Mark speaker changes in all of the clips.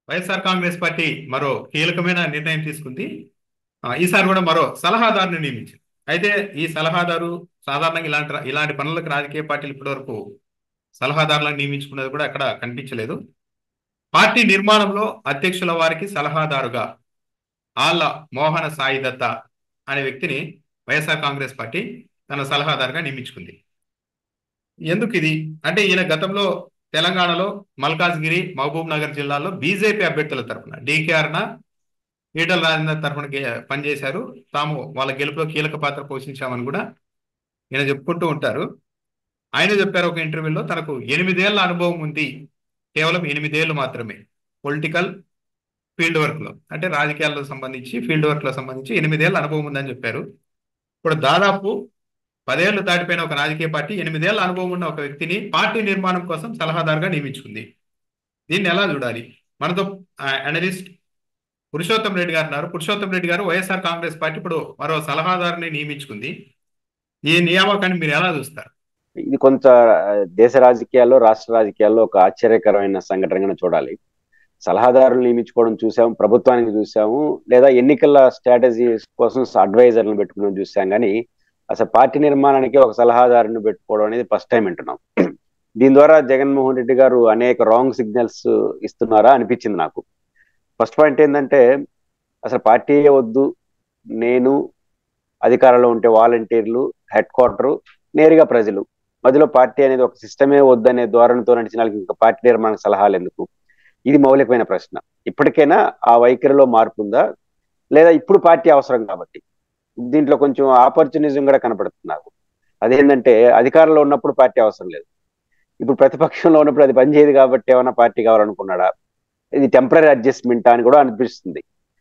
Speaker 1: YSR Congress party మరో కీలకమైన నిర్ణయం తీసుకుంది ఆ, ఈసారి కూడా మరో సలహాదారుని నియమించింది అయితే ఈ సలహాదారు సాధారణంగా ఇలాంటి ఇలాంటి పనులకు రాజకీయ పార్టీలు ఇప్పటివరకు సలహాదారులను నియమించుకున్నది కూడా ఎక్కడ కనిపించలేదు పార్టీ నిర్మాణంలో అధ్యక్షుల వారికి సలహాదారుగా ఆళ్ళ మోహన సాయి దత్త అనే వ్యక్తిని వైఎస్ఆర్ కాంగ్రెస్ పార్టీ తన సలహాదారుగా నియమించుకుంది ఎందుకు ఇది అంటే ఈయన గతంలో తెలంగాణలో మల్కాజ్గిరి మహబూబ్ నగర్ జిల్లాలో బీజేపీ అభ్యర్థుల తరఫున డీకేఆర్న ఈటల రాజేందర్ తరఫున గే- పనిచేశారు తాము వాళ్ళ గెలుపులో కీలక పాత్ర పోషించామని కూడా ఈయన చెప్పుకుంటూ ఉంటారు ఆయన చెప్పారు ఒక ఇంటర్వ్యూలో తనకు ఎనిమిదేళ్ల అనుభవం ఉంది కేవలం ఎనిమిదేళ్లు మాత్రమే పొలిటికల్ ఫీల్డ్ వర్క్ లో అంటే రాజకీయాలకు సంబంధించి ఫీల్డ్ వర్క్ లో సంబంధించి ఎనిమిదేళ్ల అనుభవం ఉందని చెప్పారు ఇప్పుడు దాదాపు పదేళ్లు దాటిపోయిన ఒక రాజకీయ పార్టీ ఎనిమిదేళ్ల అనుభవం ఉన్న ఒక వ్యక్తిని పార్టీ నిర్మాణం కోసం సలహాదారుగా నియమించుకుంది దీన్ని ఎలా చూడాలి మనతో అనలిస్ట్ పురుషోత్తం రెడ్డి గారు ఉన్నారు పురుషోత్తం రెడ్డి గారు వైఎస్ఆర్ కాంగ్రెస్ పార్టీ ఇప్పుడు మరో సలహాదారుని నియమించుకుంది ఈ నియామకాన్ని మీరు ఎలా చూస్తారు
Speaker 2: ఇది కొంత ఆ, దేశ రాజకీయాల్లో రాష్ట్ర రాజకీయాల్లో ఒక ఆశ్చర్యకరమైన సంఘటనగా చూడాలి సలహాదారులు నియమించుకోవడం చూసాము ప్రభుత్వానికి చూసాము లేదా ఎన్నికల స్ట్రాటజీస్ కోసం అడ్వైజర్లను పెట్టుకోవడం చూసాం కానీ అసలు పార్టీ నిర్మాణానికి ఒక సలహాదారుని పెట్టుకోవడం అనేది ఫస్ట్ టైం వింటున్నాం దీని ద్వారా జగన్మోహన్ రెడ్డి గారు అనేక రాంగ్ సిగ్నల్స్ ఇస్తున్నారా అనిపించింది నాకు ఫస్ట్ పాయింట్ ఏంటంటే అసలు పార్టీ వద్దు నేను అధికారంలో ఉంటే వాలంటీర్లు హెడ్ క్వార్టరు నేరుగా ప్రజలు మధ్యలో పార్టీ అనేది ఒక సిస్టమే వద్దనే ధోరణితో నడిచిన వాళ్ళకి ఇంకా పార్టీ నిర్మాణ సలహాలు ఎందుకు ఇది మౌలికమైన ప్రశ్న ఇప్పటికైనా ఆ వైఖరిలో మార్పు ఉందా లేదా ఇప్పుడు పార్టీ అవసరం కాబట్టి దీంట్లో కొంచెం ఆపర్చునిజం కూడా కనపడుతుంది నాకు అదేంటంటే అధికారంలో ఉన్నప్పుడు పార్టీ అవసరం లేదు ఇప్పుడు ప్రతిపక్షంలో ఉన్నప్పుడు అది పనిచేయదు కాబట్టి ఏమైనా పార్టీ కావాలనుకున్నాడా ఇది టెంపరీ అడ్జస్ట్మెంట్ అని కూడా అనిపిస్తుంది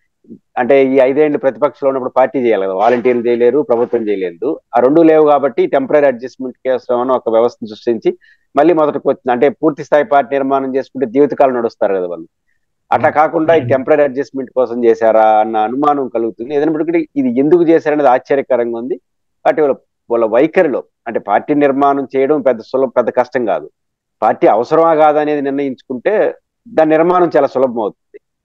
Speaker 2: అంటే ఈ ఐదేళ్లు ప్రతిపక్షంలో ఉన్నప్పుడు పార్టీ చేయాలి కదా వాలంటీర్లు చేయలేరు ప్రభుత్వం చేయలేదు ఆ రెండు లేవు కాబట్టి టెంపరీ అడ్జస్ట్మెంట్ కోసం అని ఒక వ్యవస్థను సృష్టించి మళ్ళీ మొదటికి వచ్చింది అంటే పూర్తి స్థాయి పార్టీ నిర్మాణం చేసుకుంటే జీవితకాలం నడుస్తారు కదా వాళ్ళు అట్లా కాకుండా ఈ టెంపరీ అడ్జస్ట్మెంట్ కోసం చేశారా అన్న అనుమానం కలుగుతుంది ఏదైనప్పటికీ ఇది ఎందుకు చేశారనేది ఆశ్చర్యకరంగా ఉంది వాటి వాళ్ళ వాళ్ళ వైఖరిలో అంటే పార్టీ నిర్మాణం చేయడం పెద్ద సులభ పెద్ద కష్టం కాదు పార్టీ అవసరమా కాదా అనేది నిర్ణయించుకుంటే దాని నిర్మాణం చాలా సులభం అవుతుంది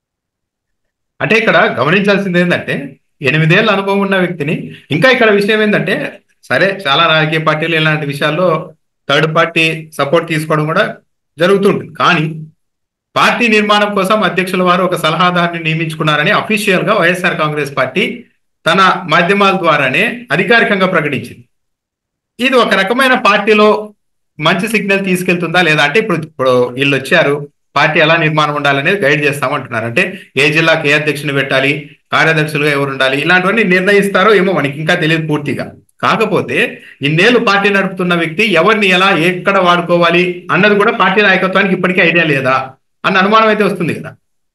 Speaker 1: అంటే ఇక్కడ గమనించాల్సింది ఏంటంటే ఎనిమిదేళ్ల అనుభవం ఉన్న వ్యక్తిని ఇంకా ఇక్కడ విషయం ఏంటంటే సరే చాలా రాజకీయ పార్టీలు ఇలాంటి విషయాల్లో థర్డ్ పార్టీ సపోర్ట్ తీసుకోవడం కూడా జరుగుతుంటుంది కానీ పార్టీ నిర్మాణం కోసం అధ్యక్షుల వారు ఒక సలహాదారుని నియమించుకున్నారని అఫీషియల్ గా వైఎస్ఆర్ కాంగ్రెస్ పార్టీ తన మాధ్యమాల ద్వారానే అధికారికంగా ప్రకటించింది ఇది ఒక రకమైన పార్టీలో మంచి సిగ్నల్ తీసుకెళ్తుందా లేదా అంటే ఇప్పుడు ఇప్పుడు వీళ్ళు వచ్చారు పార్టీ ఎలా నిర్మాణం ఉండాలనేది గైడ్ చేస్తామంటున్నారు అంటే ఏ జిల్లాకి ఏ అధ్యక్షుని పెట్టాలి కార్యదర్శులుగా ఎవరు ఉండాలి ఇలాంటివన్నీ నిర్ణయిస్తారో ఏమో మనకి ఇంకా తెలియదు పూర్తిగా కాకపోతే ఇన్నేళ్ళు పార్టీ నడుపుతున్న వ్యక్తి ఎవరిని ఎలా ఎక్కడ వాడుకోవాలి అన్నది కూడా పార్టీ నాయకత్వానికి ఇప్పటికీ ఐడియా లేదా అన్న అనుమానం అయితే వస్తుంది కదా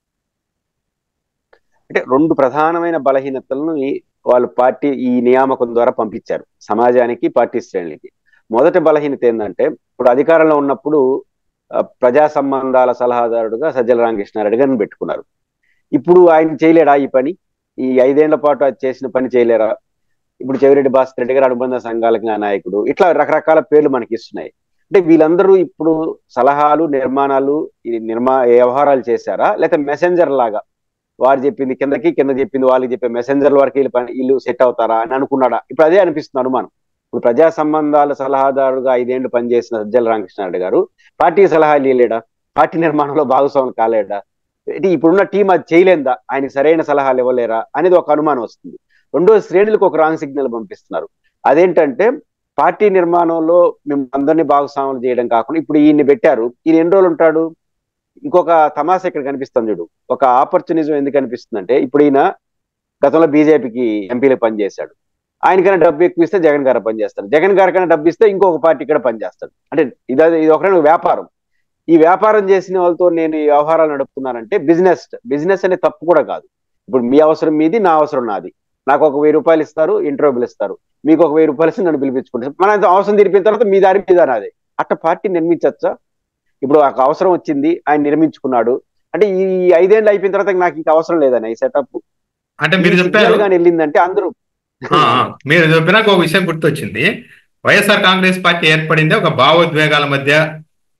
Speaker 2: అంటే రెండు ప్రధానమైన బలహీనతలను ఈ- వాళ్ళు పార్టీ ఈ నియామకం ద్వారా పంపించారు సమాజానికి పార్టీ శ్రేణులకి మొదటి బలహీనత ఏంటంటే ఇప్పుడు అధికారంలో ఉన్నప్పుడు ఆ, ప్రజా సంబంధాల సలహాదారుడుగా సజ్జల రామకృష్ణారెడ్డి గారిని పెట్టుకున్నారు ఇప్పుడు ఆయన చేయలేడా ఈ పని ఈ ఐదేళ్ల పాటు అది చేసిన పని చేయలేరా ఇప్పుడు చెవిరెడ్డి భాస్కర్ రెడ్డి గారు అనుబంధ సంఘాలకు నాయకుడు ఇట్లా రకరకాల పేర్లు మనకి ఇస్తున్నాయి అంటే వీళ్ళందరూ ఇప్పుడు సలహాలు నిర్మాణాలు ఈ నిర్మా వ్యవహారాలు చేశారా లేకపోతే మెసెంజర్ లాగా వారు చెప్పింది కిందకి కింద చెప్పింది వాళ్ళకి చెప్పే మెసెంజర్ల వరకు వీళ్ళు పని- వీళ్ళు సెట్ అవుతారా అని అనుకున్నాడా ఇప్పుడు అదే అనిపిస్తుంది అనుమానం ఇప్పుడు ప్రజా సంబంధాల సలహాదారుగా ఐదేళ్లు పనిచేసిన సజ్జల రామకృష్ణారెడ్డి గారు పార్టీ సలహాలు ఇవ్వలేడా పార్టీ నిర్మాణంలో భాగస్వామి కాలేడా ఇది ఇప్పుడున్న టీం అది చేయలేదా ఆయనకి సరైన సలహాలు ఇవ్వలేరా అనేది ఒక అనుమానం వస్తుంది రెండో శ్రేణులకు ఒక రాంగ్ సిగ్నల్ పంపిస్తున్నారు అదేంటంటే పార్టీ నిర్మాణంలో మేము అందరినీ భాగస్వాములు చేయడం కాకుండా ఇప్పుడు ఈయన్ని పెట్టారు ఈయన ఎన్ని రోజులు ఉంటాడు ఇంకొక తమాసా ఇక్కడ కనిపిస్తుంది చూడు ఒక ఆపర్చునిజం ఎందుకు అనిపిస్తుంది అంటే ఇప్పుడు ఈయన గతంలో బీజేపీకి ఎంపీలు పనిచేశాడు ఆయనకైనా డబ్బు ఎక్కువ ఇస్తే జగన్ గారు పనిచేస్తాడు జగన్ గారికైనా డబ్బు ఇస్తే ఇంకొక పార్టీ ఇక్కడ పనిచేస్తాడు అంటే ఇది ఇది ఒకరైనా వ్యాపారం ఈ వ్యాపారం చేసిన వాళ్ళతో నేను ఈ వ్యవహారాలు నడుపుతున్నానంటే బిజినెస్ బిజినెస్ అనే తప్పు కూడా కాదు ఇప్పుడు మీ అవసరం మీది నా అవసరం నాది నాకు ఒక వెయ్యి రూపాయలు ఇస్తారు ఇంటర్వ్యూలు ఇస్తారు మీకు ఒక వెయ్యి రూపాయలు ఇస్తే నన్ను పిలిపించుకుంటారు మన అవసరం తీరిపోయిన తర్వాత మీ దారి మీద నాదే అట్ట పార్టీ నిర్మించచ్చా ఇప్పుడు ఒక అవసరం వచ్చింది ఆయన నిర్మించుకున్నాడు అంటే ఈ ఐదేళ్ళు అయిపోయిన తర్వాత నాకు ఇంకా అవసరం లేదని ఈ సెటప్
Speaker 1: అంటే మీరు చెప్పారు
Speaker 2: కానీ వెళ్ళిందంటే అందరూ
Speaker 1: ఆ, ఆ, మీరు చెప్పినాక ఒక విషయం గుర్తొచ్చింది వైఎస్ఆర్ కాంగ్రెస్ పార్టీ ఏర్పడింది ఒక భావోద్వేగాల మధ్య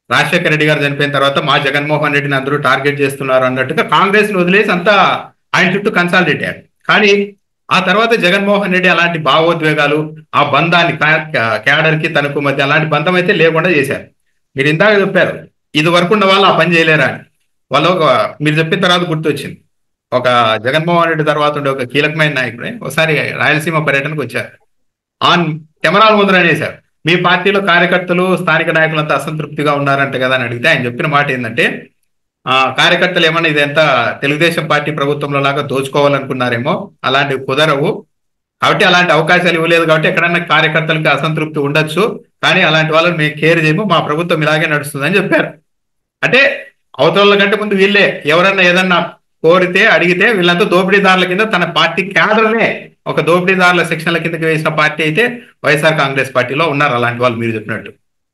Speaker 1: రాజశేఖర రెడ్డి గారు చనిపోయిన తర్వాత మా జగన్మోహన్ రెడ్డిని అందరూ టార్గెట్ చేస్తున్నారు అన్నట్టుగా కాంగ్రెస్ ను వదిలేసి అంతా ఆయన చుట్టూ కన్సాలిడేట్ అయ్యారు కానీ ఆ తర్వాత జగన్మోహన్ రెడ్డి అలాంటి భావోద్వేగాలు ఆ బంధాన్ని క్యాడర్ కి తనకు మధ్య అలాంటి బంధం అయితే లేకుండా చేశారు మీరు ఇందాక చెప్పారు ఇది వరకు ఉన్న వాళ్ళు ఆ పని చేయలేరా అని వాళ్ళు ఒక మీరు చెప్పిన తర్వాత గుర్తొచ్చింది ఒక జగన్మోహన్ రెడ్డి తర్వాత ఉండే ఒక కీలకమైన నాయకుడే ఒకసారి రాయలసీమ పర్యటనకు వచ్చారు ఆన్ కెమెరాల ముందర అనేశారు మీ పార్టీలో కార్యకర్తలు స్థానిక నాయకులంతా అసంతృప్తిగా ఉన్నారంట కదా అని అడిగితే ఆయన చెప్పిన మాట ఏంటంటే ఆ కార్యకర్తలు ఏమన్నా ఇదంతా తెలుగుదేశం పార్టీ ప్రభుత్వంలో లాగా దోచుకోవాలనుకున్నారేమో అలాంటివి కుదరవు కాబట్టి అలాంటి అవకాశాలు ఇవ్వలేదు కాబట్టి ఎక్కడన్నా కార్యకర్తలకి అసంతృప్తి ఉండొచ్చు కానీ అలాంటి వాళ్ళని మేము కేర్ చేయము మా ప్రభుత్వం ఇలాగే నడుస్తుందని చెప్పారు అంటే అవతల కంటే ముందు వీళ్ళే ఎవరన్నా ఏదన్నా కోరితే అడిగితే వీళ్ళంతా దోపిడీదారుల కింద తన పార్టీ క్యాడర్నే ఒక దోపిడీదారుల సెక్షన్ల కిందకి వేసిన పార్టీ అయితే వైఎస్ఆర్ కాంగ్రెస్ పార్టీలో ఉన్నారు అలాంటి వాళ్ళు మీరు చెప్పినట్టు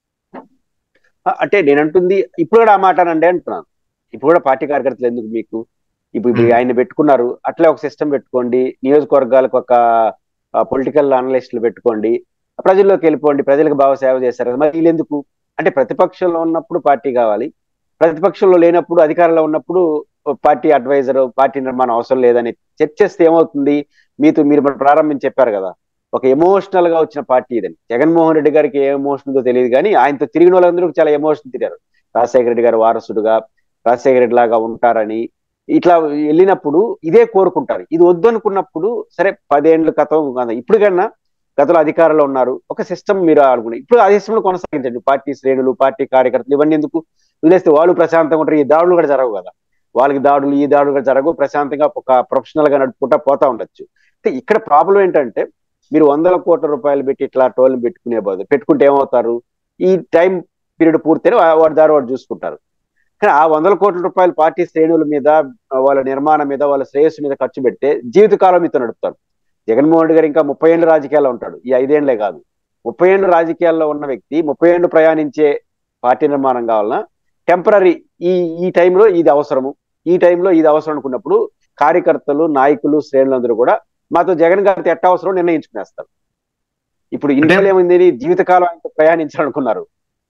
Speaker 2: అంటే నేనంటుంది ఇప్పుడు కూడా ఆ మాట అనండి అంటున్నాను ఇప్పుడు కూడా పార్టీ కార్యకర్తలు ఎందుకు మీకు ఇప్పుడు ఇప్పుడు ఆయన పెట్టుకున్నారు అట్లే ఒక సిస్టమ్ పెట్టుకోండి నియోజకవర్గాలకు ఒక పొలిటికల్ అనలిస్టులు పెట్టుకోండి ప్రజల్లోకి వెళ్ళిపోండి ప్రజలకు బాగా సేవ చేశారు కదా మరి వీళ్ళెందుకు అంటే ప్రతిపక్షంలో ఉన్నప్పుడు పార్టీ కావాలి ప్రతిపక్షంలో లేనప్పుడు అధికారంలో ఉన్నప్పుడు పార్టీ అడ్వైజర్ పార్టీ నిర్మాణం అవసరం లేదని చర్చ చేస్తే ఏమవుతుంది మీతో మీరు ప్రారంభించి చెప్పారు కదా ఒక ఎమోషనల్ గా వచ్చిన పార్టీ ఇదని జగన్మోహన్ రెడ్డి గారికి ఏ ఎమోషన్ ఉందో తెలియదు కానీ ఆయనతో తిరిగిన వాళ్ళందరూ చాలా ఎమోషన్ తిరిగారు రాజశేఖర రెడ్డి గారు వారసుడుగా రాజశేఖర రెడ్డి లాగా ఉంటారని ఇట్లా వెళ్ళినప్పుడు ఇదే కోరుకుంటారు ఇది వద్దు అనుకున్నప్పుడు సరే పదేండ్ల గతం ఇప్పుడు కన్నా గతంలో అధికారంలో ఉన్నారు ఒక సిస్టమ్ మీరు అనుకున్నారు ఇప్పుడు ఆ సిస్టమ్ కొనసాగించండి పార్టీ శ్రేణులు పార్టీ కార్యకర్తలు ఇవన్నీ ఎందుకు వదిలేస్తే వాళ్ళు ప్రశాంతంగా ఉంటారు ఈ దాడులు కూడా జరగవు కదా వాళ్ళకి దాడులు ఈ దాడులు కూడా జరగవు ప్రశాంతంగా ఒక ప్రొఫెషనల్ గా నడుపుకుంటా పోతా ఉండొచ్చు ఇక్కడ ప్రాబ్లం ఏంటంటే మీరు వందల కోట్ల రూపాయలు పెట్టి ఇట్లా టోల్ పెట్టుకునే బదులు పెట్టుకుంటే ఏమవుతారు ఈ టైం పీరియడ్ పూర్తయిన వాడి దారి వాడు చూసుకుంటారు కానీ ఆ వందల కోట్ల రూపాయలు పార్టీ శ్రేణుల మీద వాళ్ళ నిర్మాణం మీద వాళ్ళ శ్రేయస్సు మీద ఖర్చు పెడితే జీవితకాలం మీతో నడుపుతారు జగన్మోహన్ రెడ్డి గారు ఇంకా ముప్పై ఏళ్ళు రాజకీయాల్లో ఉంటాడు ఈ ఐదేళ్లే కాదు ముప్పై ఏళ్ళు రాజకీయాల్లో ఉన్న వ్యక్తి ముప్పై ఏళ్ళు ప్రయాణించే పార్టీ నిర్మాణం కావాలన్నా టెంపరీ ఈ ఈ టైంలో ఇది అవసరము ఈ టైంలో ఇది అవసరం అనుకున్నప్పుడు కార్యకర్తలు నాయకులు శ్రేణులందరూ కూడా మాతో జగన్ గారితో ఎట్ట అవసరం నిర్ణయించుకునేస్తారు ఇప్పుడు ఇండియాలో ఏమైంది జీవితకాలం ఆయనతో ప్రయాణించాలనుకున్నారు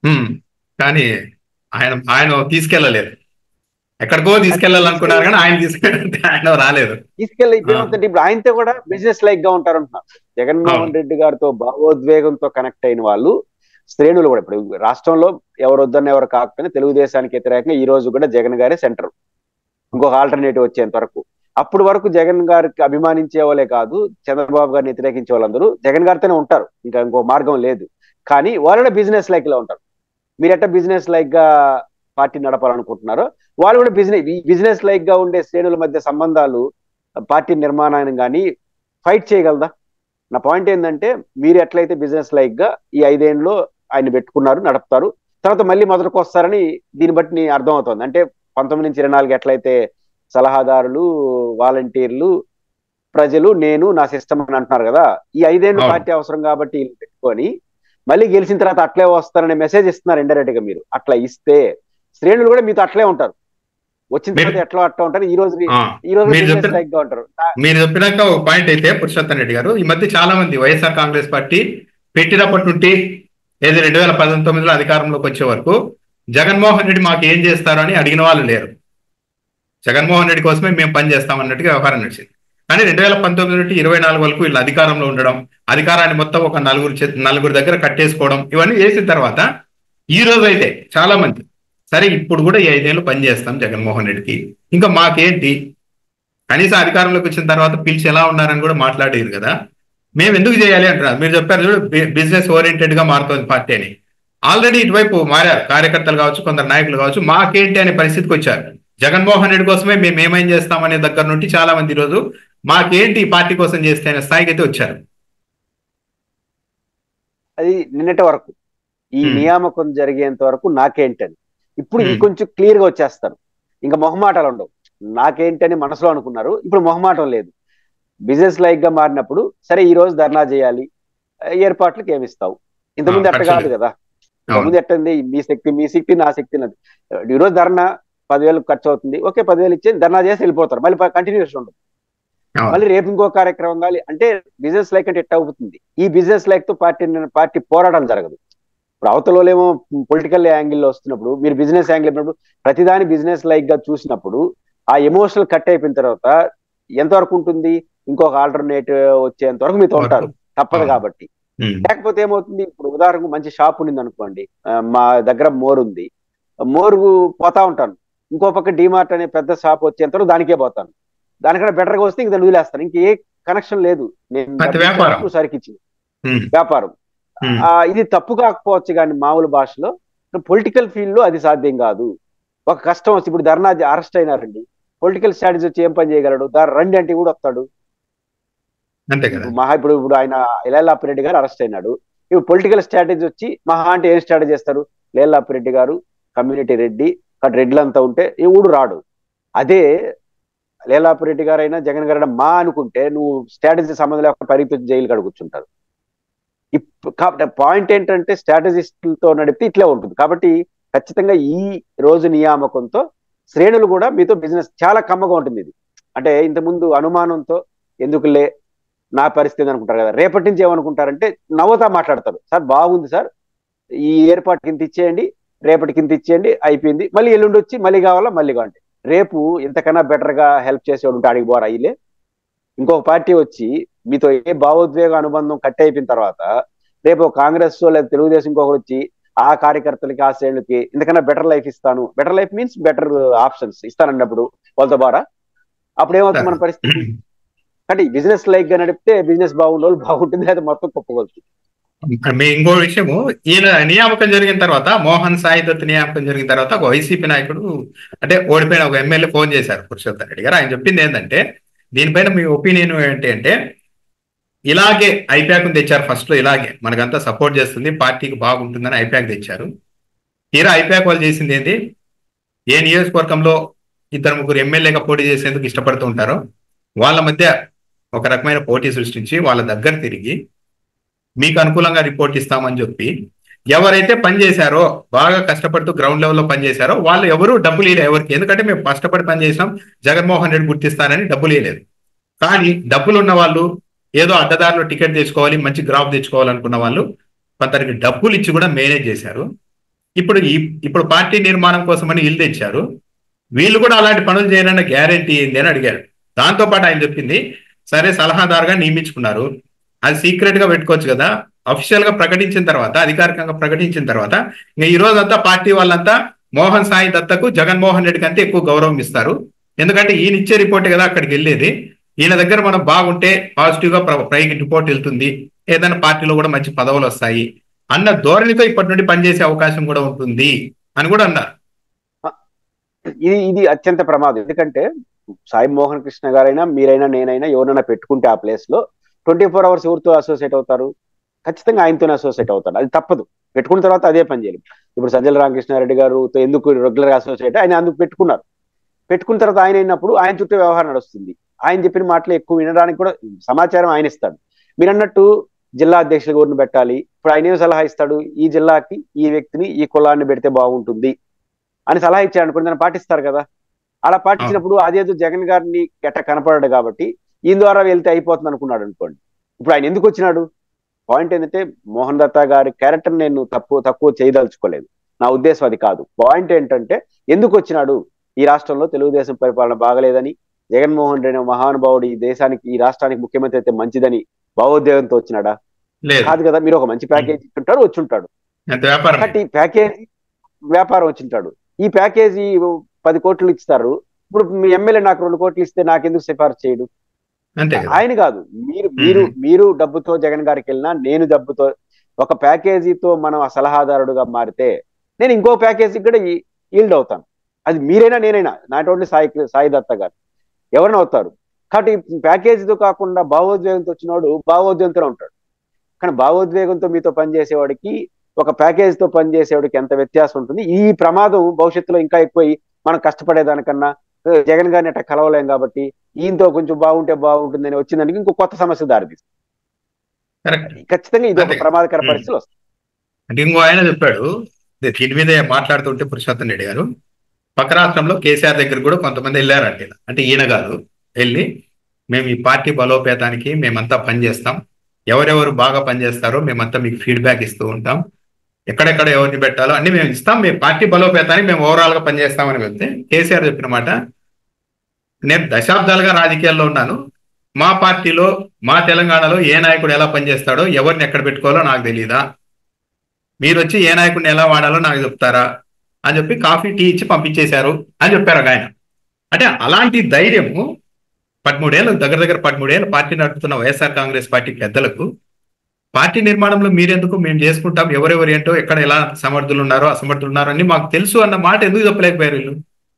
Speaker 1: కానీ ఆయన ఆయన తీసుకెళ్ళలేదు ఎక్కడికో తీసుకెళ్లాలనుకున్నారు కానీ ఆయన తీసుకెళ్ళి ఆయన రాలేదు
Speaker 2: తీసుకెళ్ళి ఇప్పుడు ఏమవుతుంది ఇప్పుడు ఆయనతో కూడా బిజినెస్ లైక్ గా ఉంటారు అంటున్నారు జగన్మోహన్ రెడ్డి గారితో భావోద్వేగంతో కనెక్ట్ అయిన వాళ్ళు శ్రేణులు కూడా ఇప్పుడు రాష్ట్రంలో ఎవరు వద్దన్న ఎవరు కాకపోయినా తెలుగుదేశానికి వ్యతిరేకంగా ఈ రోజు కూడా జగన్ గారే సెంటర్ ఇంకొక ఆల్టర్నేటివ్ వచ్చేంత వరకు అప్పుడు వరకు జగన్ గారికి అభిమానించే వాళ్ళే కాదు చంద్రబాబు గారిని వ్యతిరేకించే వాళ్ళందరూ జగన్ గారితోనే ఉంటారు ఇంకా ఇంకో మార్గం లేదు కానీ వాళ్ళు బిజినెస్ లైక్ లో ఉంటారు మీరు ఎట్ట బిజినెస్ లైక్ గా పార్టీ నడపాలనుకుంటున్నారో వాళ్ళు కూడా బిజినెస్ బిజినెస్ లైక్ గా ఉండే శ్రేణుల మధ్య సంబంధాలు పార్టీ నిర్మాణాన్ని కానీ ఫైట్ చేయగలదా నా పాయింట్ ఏంటంటే మీరు ఎట్లయితే బిజినెస్ లైక్ గా ఈ ఐదేళ్ళలో ఆయన పెట్టుకున్నారు నడుపుతారు తర్వాత మళ్ళీ మొదటికి వస్తారని దీన్ని బట్టి అర్థం అవుతుంది అంటే పంతొమ్మిది నుంచి ఇరవై నాలుగు ఎట్లయితే సలహాదారులు వాలంటీర్లు ప్రజలు నేను నా సిస్టమ్ అని అంటున్నారు కదా ఈ ఐదేళ్ళు పార్టీ అవసరం కాబట్టి పెట్టుకొని మళ్ళీ గెలిచిన తర్వాత అట్లే వస్తారనే మెసేజ్ ఇస్తున్నారు ఇండైరెక్ట్ గా మీరు అట్లా ఇస్తే శ్రేణులు కూడా మీతో అట్లే ఉంటారు వచ్చిన తర్వాత ఎట్లా అట్లా ఉంటారు ఈ రోజు ఈ రోజు గా ఉంటారు
Speaker 1: మీరు చెప్పినాక ఒక పాయింట్ అయితే పురుషోత్తం రెడ్డి గారు ఈ మధ్య చాలా మంది వైఎస్ఆర్ కాంగ్రెస్ పార్టీ పెట్టినప్పటి నుండి ఏది రెండు వేల పంతొమ్మిదిలో అధికారంలోకి వచ్చే వరకు జగన్మోహన్ రెడ్డి మాకు ఏం చేస్తారు అని అడిగిన వాళ్ళు లేరు జగన్మోహన్ రెడ్డి కోసమే మేము పని చేస్తాం అన్నట్టుగా వ్యవహారం నడిచింది కానీ రెండు వేల పంతొమ్మిది నుండి ఇరవై నాలుగు వరకు వీళ్ళు అధికారంలో ఉండడం అధికారాన్ని మొత్తం ఒక నలుగురు నలుగురు దగ్గర కట్టేసుకోవడం ఇవన్నీ చేసిన తర్వాత ఈ రోజు అయితే చాలా మంది సరే ఇప్పుడు కూడా ఈ ఐదేళ్ళు పనిచేస్తాం జగన్మోహన్ రెడ్డికి ఇంకా మాకేంటి కనీసం అధికారంలోకి వచ్చిన తర్వాత పిలిచి ఎలా ఉన్నారని కూడా మాట్లాడేది కదా మేము ఎందుకు చేయాలి అంటున్నారు మీరు చెప్పారు చూడు బిజినెస్ ఓరియంటెడ్ గా మారుతోంది పార్టీ అని ఆల్రెడీ ఇటువైపు మారారు కార్యకర్తలు కావచ్చు కొందరు నాయకులు కావచ్చు మాకేంటి అనే పరిస్థితికి వచ్చారు జగన్మోహన్ రెడ్డి కోసమే మేము ఏమేం చేస్తామనే దగ్గర నుండి చాలా మంది ఈరోజు మాకేంటి ఈ పార్టీ కోసం చేస్తే అనే స్థాయికి అయితే వచ్చారు
Speaker 2: అది నిన్నటి వరకు ఈ నియామకం జరిగేంత వరకు నాకేంటని ఇప్పుడు కొంచెం క్లియర్ గా వచ్చేస్తారు ఇంకా మొహమాటాలు ఉండవు నాకేంటని మనసులో అనుకున్నారు ఇప్పుడు మొహమాటం లేదు బిజినెస్ లైక్ గా మారినప్పుడు సరే ఈ రోజు ధర్నా చేయాలి ఏర్పాట్లకు ఏమిస్తావు ఇంతకుముందు ఎట్ట కాదు కదా ఇంతకుముందు ఎట్టంది మీ శక్తి మీ శక్తి నా శక్తి నాది ఈ రోజు ధర్నా పదివేలు ఖర్చు అవుతుంది ఓకే పదివేలు ఇచ్చి ధర్నా చేసి వెళ్ళిపోతారు మళ్ళీ కంటిన్యూషన్ ఉండదు మళ్ళీ రేపు ఇంకో కార్యక్రమం కావాలి అంటే బిజినెస్ లైక్ అంటే ఎట్ట అవుతుంది ఈ బిజినెస్ లైక్ తో పార్టీ పార్టీ పోరాటం జరగదు ఇప్పుడు అవతలేమో పొలిటికల్ యాంగిల్లో వస్తున్నప్పుడు మీరు బిజినెస్ యాంగిల్ అయినప్పుడు ప్రతిదాని బిజినెస్ లైక్ గా చూసినప్పుడు ఆ ఎమోషనల్ కట్ అయిపోయిన తర్వాత ఎంతవరకు ఉంటుంది ఇంకొక ఆల్టర్నేటివ్ వచ్చేంత వరకు మీతో ఉంటారు తప్పదు
Speaker 1: అవును.
Speaker 2: కాబట్టి
Speaker 1: ఉమ్,
Speaker 2: లేకపోతే ఏమవుతుంది ఇప్పుడు ఉదాహరణకు మంచి షాప్ ఉంది అనుకోండి ఆ, మా దగ్గర మోర్ ఉంది మోరు పోతా ఉంటాను ఇంకో పక్క డిమార్ట్ అనే పెద్ద షాప్ వచ్చేంత వరకు దానికే పోతాను దానికన్నా బెటర్ గా వస్తే ఇంక దాన్ని వదిలేస్తాను ఇంక ఏ కనెక్షన్ లేదు నేను
Speaker 1: ప్రతి
Speaker 2: డబ్బు
Speaker 1: వ్యాపారం.
Speaker 2: ఇచ్చినప్పుడు సరికిచ్చింది
Speaker 1: ఉమ్,
Speaker 2: వ్యాపారం
Speaker 1: ఉమ్,
Speaker 2: ఆ, ఇది తప్పు కాకపోవచ్చు కానీ మామూలు భాషలో పొలిటికల్ ఫీల్డ్ లో అది సాధ్యం కాదు ఒక కష్టం వచ్చి ఇప్పుడు ధర్నా అరెస్ట్ అయినారండి పొలిటికల్ స్ట్రాటజీ వచ్చి ఏం పని చేయగలడు దా రండి అంటే కూడా వస్తాడు
Speaker 1: అంతే కదా
Speaker 2: మహా ఇప్పుడు ఇప్పుడు ఆయన లేలాపిరెడ్డి గారు అరెస్ట్ అయినాడు ఇప్పుడు పొలిటికల్ స్ట్రాటజీ వచ్చి మహా అంటే ఏం స్ట్రాటజీ చేస్తారు లేలాపిరెడ్డి గారు కమ్యూనిటీ రెడ్డి అక్కడ రెడ్లంతా ఉంటే ఈ ఊడు రాడు అదే లేలాపిరెడ్డి గారు అయినా జగన్ గారు అయినా మా అనుకుంటే నువ్వు స్ట్రాటజీ సంబంధం లేకుండా పరిగెత్తి జైలు కాడ కూర్చుంటారు ఇప్- కాబట్టి పాయింట్ ఏంటంటే స్ట్రాటజిస్టులతో నడిపితే ఇట్లే ఉంటుంది కాబట్టి ఖచ్చితంగా ఈ రోజు నియామకంతో శ్రేణులు కూడా మీతో బిజినెస్ చాలా కమ్మగా ఉంటుంది ఇది అంటే ఇంతకుముందు అనుమానంతో ఎందుకులే నా పరిస్థితి అనుకుంటారు కదా రేపటి నుంచి ఏమనుకుంటారంటే నవ్వుతా మాట్లాడతారు సార్ బాగుంది సార్ ఈ ఏర్పాటుకి ఇంత ఇచ్చేయండి రేపటికి ఇంత ఇచ్చేయండి అయిపోయింది మళ్ళీ ఎల్లుండి వచ్చి మళ్ళీ కావాలా మళ్ళీ కావండి రేపు ఇంతకన్నా బెటర్ గా హెల్ప్ చేసేవాడు ఉంటే అడిగి పోరా అయ్యలే ఇంకొక పార్టీ వచ్చి మీతో ఏ భావోద్వేగ అనుబంధం కట్ అయిపోయిన తర్వాత రేపు కాంగ్రెస్ లేదా తెలుగుదేశం ఇంకొకరు వచ్చి ఆ కార్యకర్తలకి ఆ శ్రేణులకి ఇంతకన్నా బెటర్ లైఫ్ ఇస్తాను better life means better options ఇస్తానన్నప్పుడు వాళ్ళతో బారా అప్పుడు ఏమవుతుంది మన పరిస్థితి అంటే బిజినెస్ లైక్ గా నడిపితే బిజినెస్ బాగుండే వాళ్ళు బాగుంటుంది లేదా మొత్తం కుప్పగలుగుతుంది
Speaker 1: మీ ఇంకో విషయము ఈయన నియామకం జరిగిన తర్వాత మోహన్ సాయి దత్ నియామకం జరిగిన తర్వాత ఒక వైసీపీ నాయకుడు అంటే ఓడిపోయిన ఒక ఎమ్మెల్యే ఫోన్ చేశారు పురుషోత్తమ్ రెడ్డి గారు ఆయన చెప్పింది ఏంటంటే దీనిపైన మీ ఒపీనియన్ ఏంటి అంటే ఇలాగే ఐప్యాక్ తెచ్చారు ఫస్ట్ లో ఇలాగే మనకంతా సపోర్ట్ చేస్తుంది పార్టీకి బాగుంటుందని ఐప్యాక్ తెచ్చారు తీరా ఐప్యాక్ వాళ్ళు చేసింది ఏంటి ఏ నియోజకవర్గంలో ఇద్దరు ముగ్గురు ఎమ్మెల్యేగా పోటీ చేసేందుకు ఇష్టపడుతూ ఉంటారో వాళ్ళ మధ్య ఒక రకమైన పోటీ సృష్టించి వాళ్ళ దగ్గర తిరిగి మీకు అనుకూలంగా రిపోర్ట్ ఇస్తామని చెప్పి ఎవరైతే పనిచేశారో బాగా కష్టపడుతూ గ్రౌండ్ లెవెల్లో పనిచేశారో వాళ్ళు ఎవరు డబ్బులు ఇవ్వలేదు ఎవరికి ఎందుకంటే మేము కష్టపడి పనిచేసినాం జగన్మోహన్ రెడ్డి గుర్తిస్తానని డబ్బులు ఇవ్వలేదు కానీ డబ్బులు ఉన్న వాళ్ళు ఏదో అడ్డదారిలో టికెట్ తెచ్చుకోవాలి మంచి గ్రాఫ్ తెచ్చుకోవాలనుకున్న వాళ్ళు కొందరికి డబ్బులు ఇచ్చి కూడా మేనేజ్ చేశారు ఇప్పుడు ఈ ఇప్పుడు పార్టీ నిర్మాణం కోసమని ఇల్లు తెచ్చారు వీళ్ళు కూడా అలాంటి పనులు చేయాలన్న గ్యారంటీ ఏంది అని అడిగారు దాంతో పాటు ఆయన చెప్పింది సరే సలహాదారుగా నియమించుకున్నారు అది సీక్రెట్ గా పెట్టుకోవచ్చు కదా అఫీషియల్ గా ప్రకటించిన తర్వాత అధికారికంగా ప్రకటించిన తర్వాత ఇంకా ఈ రోజంతా పార్టీ వాళ్ళంతా మోహన్ సాయి దత్తకు జగన్మోహన్ రెడ్డి కంటే ఎక్కువ గౌరవం ఇస్తారు ఎందుకంటే ఈయన ఇచ్చే రిపోర్ట్ కదా అక్కడికి వెళ్ళేది ఈయన దగ్గర మనం బాగుంటే పాజిటివ్ గా ప్ర- పైకి రిపోర్ట్ వెళ్తుంది ఏదైనా పార్టీలో కూడా మంచి పదవులు వస్తాయి అన్న ధోరణితో ఇప్పటి నుండి పనిచేసే అవకాశం కూడా ఉంటుంది అని కూడా అన్నారు
Speaker 2: ఇది ఇది అత్యంత ప్రమాదం ఎందుకంటే సాయి మోహన్ కృష్ణ గారైనా మీరైనా నేనైనా ఎవరైనా పెట్టుకుంటే ఆ ప్లేస్ లో ట్వంటీ ఫోర్ అవర్స్ ఎవరితో అసోసియేట్ అవుతారు ఖచ్చితంగా ఆయనతోనే అసోసియేట్ అవుతారు అది తప్పదు పెట్టుకున్న తర్వాత అదే పని చేయాలి ఇప్పుడు సజ్జల రామకృష్ణారెడ్డి గారుతో ఎందుకు రెగ్యులర్ గా అసోసియేట్ ఆయన అందుకు పెట్టుకున్నారు పెట్టుకున్న తర్వాత ఆయన అయినప్పుడు ఆయన చుట్టూ వ్యవహారం నడుస్తుంది ఆయన చెప్పిన మాటలు ఎక్కువ వినడానికి కూడా సమాచారం ఆయన ఇస్తాడు మీరు అన్నట్టు జిల్లా అధ్యక్షులు ఎవరిని పెట్టాలి ఇప్పుడు ఆయన ఏం సలహా ఇస్తాడు ఈ జిల్లాకి ఈ వ్యక్తిని ఈ కులాన్ని పెడితే బాగుంటుంది అని సలహా ఇచ్చాడు అనుకోండి దాన్ని పాటిస్తారు కదా అలా పాటించినప్పుడు అదేదో జగన్ గారిని ఎట్ట కనపడాడు కాబట్టి ఈయన ద్వారా వెళ్తే అయిపోతుంది అనుకున్నాడు అనుకోండి ఇప్పుడు ఆయన ఎందుకు వచ్చినాడు పాయింట్ ఏంటంటే మోహన్ దత్త గారి క్యారెక్టర్ నేను తక్కువ తక్కువ చేయదలుచుకోలేదు నా ఉద్దేశం అది కాదు పాయింట్ ఏంటంటే ఎందుకు వచ్చినాడు ఈ రాష్ట్రంలో తెలుగుదేశం పరిపాలన బాగలేదని జగన్మోహన్ రెడ్డి అనే మహానుభావుడు ఈ దేశానికి ఈ రాష్ట్రానికి ముఖ్యమంత్రి అయితే మంచిదని భావోద్వేగంతో వచ్చినాడా
Speaker 1: లేదు
Speaker 2: కాదు కదా మీరు ఒక మంచి ప్యాకేజ్ ఇచ్చుంటారు వచ్చి ఉంటాడు
Speaker 1: ఎంత వ్యాపారం
Speaker 2: కాబట్టి ప్యాకేజీ వ్యాపారం వచ్చింటాడు ఈ ప్యాకేజీ పది కోట్లు ఇస్తారు ఇప్పుడు మీ ఎమ్మెల్యే నాకు రెండు కోట్లు ఇస్తే నాకెందుకు సిఫార్సు చేయడు
Speaker 1: అంతే కదా
Speaker 2: ఆయన కాదు మీరు మీరు మీరు డబ్బుతో జగన్ గారికి వెళ్ళినా నేను డబ్బుతో ఒక ప్యాకేజీతో మనం ఆ సలహాదారుడుగా మారితే నేను ఇంకో ప్యాకేజీకి కూడా ఈల్డ్ అవుతాను అది మీరైనా నేనైనా నాట్ ఓన్లీ సాయి సాయి దత్త గారు ఎవరైనా అవుతారు కాబట్టి ప్యాకేజీతో కాకుండా భావోద్వేగంతో వచ్చినవాడు భావోద్వేగంతో ఉంటాడు కానీ భావోద్వేగంతో మీతో పనిచేసేవాడికి ఒక ప్యాకేజీతో పనిచేసేవాడికి ఎంత వ్యత్యాసం ఉంటుంది ఈ ప్రమాదం భవిష్యత్తులో ఇంకా ఎక్కువ మనం కష్టపడేదానికన్నా ఏ, జగన్ గారిని అట్లా కలవలేం కాబట్టి ఈయనతో కొంచెం బాగుంటే బాగుంటుందని వచ్చిందానికి ఇంకో కొత్త సమస్య దారితీస్తుంది
Speaker 1: కరెక్ట్
Speaker 2: ఖచ్చితంగా ఇది ఒక
Speaker 1: అంతే.
Speaker 2: ప్రమాదకర
Speaker 1: ఉమ్.
Speaker 2: పరిస్థితులు వస్తాయి
Speaker 1: అంటే ఇంకో ఆయన చెప్పాడు ఇది దీని మీద మాట్లాడుతుంటే పురుషోత్తం రెడ్డి గారు పక్క రాష్ట్రంలో కేసీఆర్ దగ్గర కూడా కొంతమంది వెళ్ళారంట ఇలా. అంటే ఈయన కాదు వెళ్ళి మేము ఈ పార్టీ బలోపేతానికి మేమంతా పనిచేస్తాం ఎవరెవరు బాగా పనిచేస్తారో మేమంతా మీకు ఫీడ్బ్యాక్ ఇస్తూ ఉంటాం ఎక్కడెక్కడ ఎవరిని పెట్టాలో అన్ని మేము ఇస్తాం మేము పార్టీ బలోపేతానికి మేము ఓవరాల్ గా పనిచేస్తామని వెళ్తే కేసీఆర్ చెప్పిన మాట నేను దశాబ్దాలుగా రాజకీయాల్లో ఉన్నాను మా పార్టీలో మా తెలంగాణలో ఏ నాయకుడు ఎలా పనిచేస్తాడో ఎవరిని ఎక్కడ పెట్టుకోవాలో నాకు తెలియదా మీరు వచ్చి ఏ నాయకుడిని ఎలా వాడాలో నాకు చెప్తారా అని చెప్పి కాఫీ టీ ఇచ్చి పంపించేశారు అని చెప్పారు ఒక ఆయన అంటే అలాంటి ధైర్యము పదమూడేళ్ళు దగ్గర దగ్గర పదమూడేళ్ళు పార్టీ నడుపుతున్న వైఎస్ఆర్ కాంగ్రెస్ పార్టీ పెద్దలకు పార్టీ నిర్మాణంలో మీరెందుకు మేము చేసుకుంటాం ఎవరెవరు ఏంటో ఎక్కడ ఎలా సమర్థులు ఉన్నారో అసమర్థులు ఉన్నారో అని మాకు తెలుసు అన్న మాట ఎందుకు చెప్పలేకపోయారు వీళ్ళు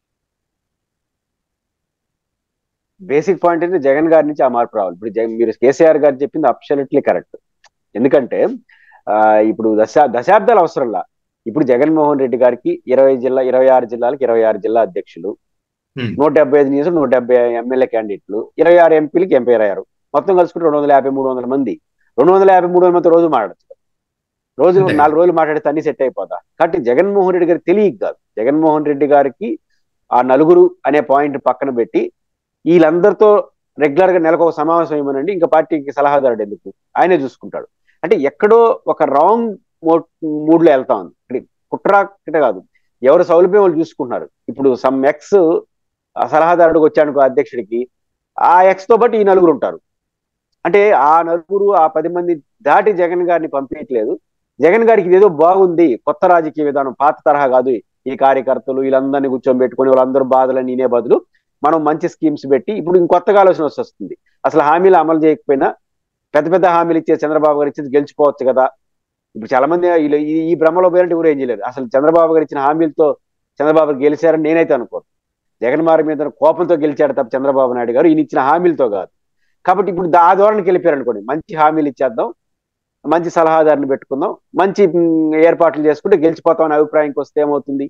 Speaker 2: బేసిక్ పాయింట్ అంటే జగన్ గారి నుంచి ఆ మార్పు రావాలి ఇప్పుడు జగన్ మీరు కేసీఆర్ గారు చెప్పింది అబ్సల్యూట్లీ కరెక్ట్ ఎందుకంటే ఆ, ఇప్పుడు దశా దశాబ్దాలు అవసరంలా ఇప్పుడు జగన్మోహన్ రెడ్డి గారికి ఇరవై జిల్లా ఇరవై ఆరు జిల్లాలకు ఇరవై ఆరు జిల్లా అధ్యక్షులు
Speaker 1: Hmm.
Speaker 2: నూట డెబ్బై ఐదు నియోజకవర్గం నూట డెబ్బై ఎమ్మెల్యే క్యాండిడేట్లు ఇరవై ఆరు ఎంపీలకి ఎంపీ అయ్యారు మొత్తం కలుసుకుంటే రెండు వందల యాభై మూడు వందల మంది రెండు వందల యాభై మూడు వందల మంది రోజు మాట్లాడచ్చు రోజు
Speaker 1: అంతే.
Speaker 2: నాలుగు రోజులు మాట్లాడితే అన్ని సెట్ అయిపోతా కాబట్టి జగన్మోహన్ రెడ్డి గారికి తెలియక కాదు జగన్మోహన్ రెడ్డి గారికి ఆ నలుగురు అనే పాయింట్ పక్కన పెట్టి వీళ్ళందరితో రెగ్యులర్ గా నెలకు ఒక సమావేశం ఇవ్వనండి ఇంకా పార్టీకి సలహాదారుడు ఎందుకు ఆయనే చూసుకుంటాడు అంటే ఎక్కడో ఒక రాంగ్ మూడ్ లో వెళ్తా ఉంది ఇక్కడ కుట్ర కిట కాదు ఎవరు సౌలభ్యం వాళ్ళు చూసుకుంటున్నారు ఇప్పుడు సమ్ ఎక్స్ సలహాదారుడికి వచ్చాడు అధ్యక్షుడికి ఆ ఎక్స్ తో పాటు ఈ నలుగురు ఉంటారు అంటే ఆ నలుగురు ఆ పది మంది దాటి జగన్ గారిని పంపించట్లేదు జగన్ గారికి ఇదేదో బాగుంది కొత్త రాజకీయ విధానం పాత తరహా కాదు ఈ కార్యకర్తలు వీళ్ళందరినీ కూర్చోబెట్టుకుని వాళ్ళందరూ బాధలని నేనే బదులు మనం మంచి స్కీమ్స్ పెట్టి ఇప్పుడు ఇంకొత్తగా ఆలోచన వస్తుంది అసలు హామీలు అమలు చేయకపోయినా పెద్ద పెద్ద హామీలు ఇచ్చే చంద్రబాబు గారు ఇచ్చేది గెలిచిపోవచ్చు కదా ఇప్పుడు చాలా మంది వీళ్ళు ఈ ఈ భ్రమలో పోయారంటే ఎవరు ఏం చేయలేదు అసలు చంద్రబాబు గారు ఇచ్చిన హామీలతో చంద్రబాబు గారు గెలిచారని నేనైతే అనుకోను జగన్ మారి మీద కోపంతో గెలిచాడు తప్ప చంద్రబాబు నాయుడు గారు ఈయన ఇచ్చిన హామీలతో కాదు కాబట్టి ఇప్పుడు దా- ఆ ధోరణికి వెళ్ళిపోయారు అనుకోండి మంచి హామీలు ఇచ్చేద్దాం మంచి సలహాదారుని పెట్టుకుందాం మంచి మ్, ఏర్పాట్లు చేసుకుంటే గెలిచిపోతాం అనే అభిప్రాయంకి వస్తే ఏమవుతుంది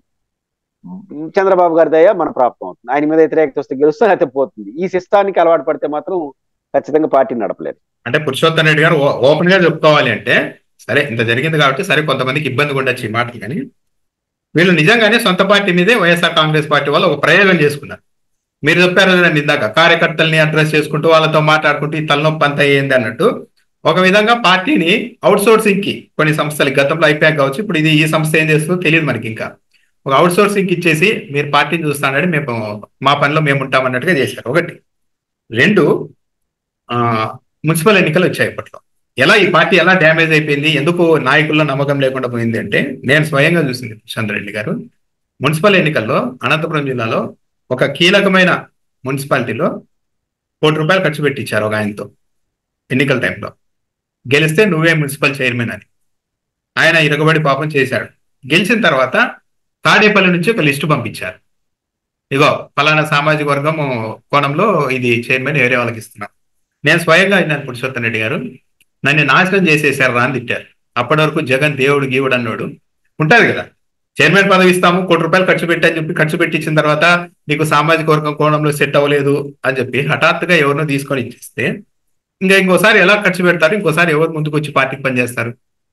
Speaker 2: మ్, చంద్రబాబు గారి దయ మన ప్రాప్తం అవుతుంది ఆయన మీద వ్యతిరేకత వస్తే గెలుస్తే లేకపోతే పోతుంది ఈ సిస్టానికి అలవాటు పడితే మాత్రం ఖచ్చితంగా పార్టీ నడపలేదు
Speaker 1: అంటే పురుషోత్తం రెడ్డి గారు ఓ- ఓపెన్ గా చెప్పుకోవాలి అంటే సరే ఇంత జరిగింది కాబట్టి సరే కొంతమందికి ఇబ్బంది ఉండొచ్చు ఈ మాటలు కానీ వీళ్ళు నిజంగానే సొంత పార్టీ మీదే వైఎస్ఆర్ కాంగ్రెస్ పార్టీ వాళ్ళు ఒక ప్రయోగం చేసుకున్నారు మీరు చెప్పారు కదండి ఇందాక కార్యకర్తల్ని అడ్రస్ చేసుకుంటూ వాళ్ళతో మాట్లాడుకుంటూ ఈ తలనొప్పి అంతా ఏంది అన్నట్టు ఒక విధంగా పార్టీని అవుట్ సోర్సింగ్ కి కొన్ని సంస్థలు గతంలో అయిపోయాక కావచ్చు ఇప్పుడు ఇది ఈ సంస్థ ఏం చేస్తుందో తెలియదు మనకి ఇంకా ఒక అవుట్ సోర్సింగ్ ఇచ్చేసి మీరు పార్టీని చూస్తానని మేము మా పనిలో మేము ఉంటాం అన్నట్టుగా చేశారు ఒకటి రెండు ఆ మున్సిపల్ ఎన్నికలు వచ్చాయి ఇప్పట్లో ఎలా ఈ పార్టీ ఎలా డ్యామేజ్ అయిపోయింది ఎందుకు నాయకుల్లో నమ్మకం లేకుండా పోయింది అంటే నేను స్వయంగా చూసింది చంద్రరెడ్డి గారు మున్సిపల్ ఎన్నికల్లో అనంతపురం జిల్లాలో ఒక కీలకమైన మున్సిపాలిటీలో కోటి రూపాయలు ఖర్చు పెట్టించారు ఒక ఆయనతో ఎన్నికల టైంలో గెలిస్తే నువ్వే మున్సిపల్ చైర్మన్ అని ఆయన ఇరగబడి పాపం చేశాడు గెలిచిన తర్వాత తాడేపల్లి నుంచి ఒక లిస్టు పంపించారు ఇగో ఫలానా సామాజిక వర్గం కోణంలో ఇది చైర్మన్ వేరే వాళ్ళకి ఇస్తున్నారు నేను స్వయంగా అయినాను పురుషోత్తం రెడ్డి గారు నన్ను నాశనం చేసేసారు రా అని తిట్టారు అప్పటి వరకు జగన్ దేవుడు గీవుడు అన్నాడు ఉంటారు కదా చైర్మన్ పదవి ఇస్తాము కోటి రూపాయలు ఖర్చు పెట్టి అని చెప్పి ఖర్చు పెట్టించిన తర్వాత నీకు సామాజిక వర్గం కోణంలో సెట్ అవ్వలేదు అని చెప్పి హఠాత్తుగా ఎవరినో తీసుకొని ఇచ్చేస్తే ఇంకా ఇంకోసారి ఎలా ఖర్చు పెడతారు ఇంకోసారి ఎవరు ముందుకు వచ్చి పార్టీకి పనిచేస్తారు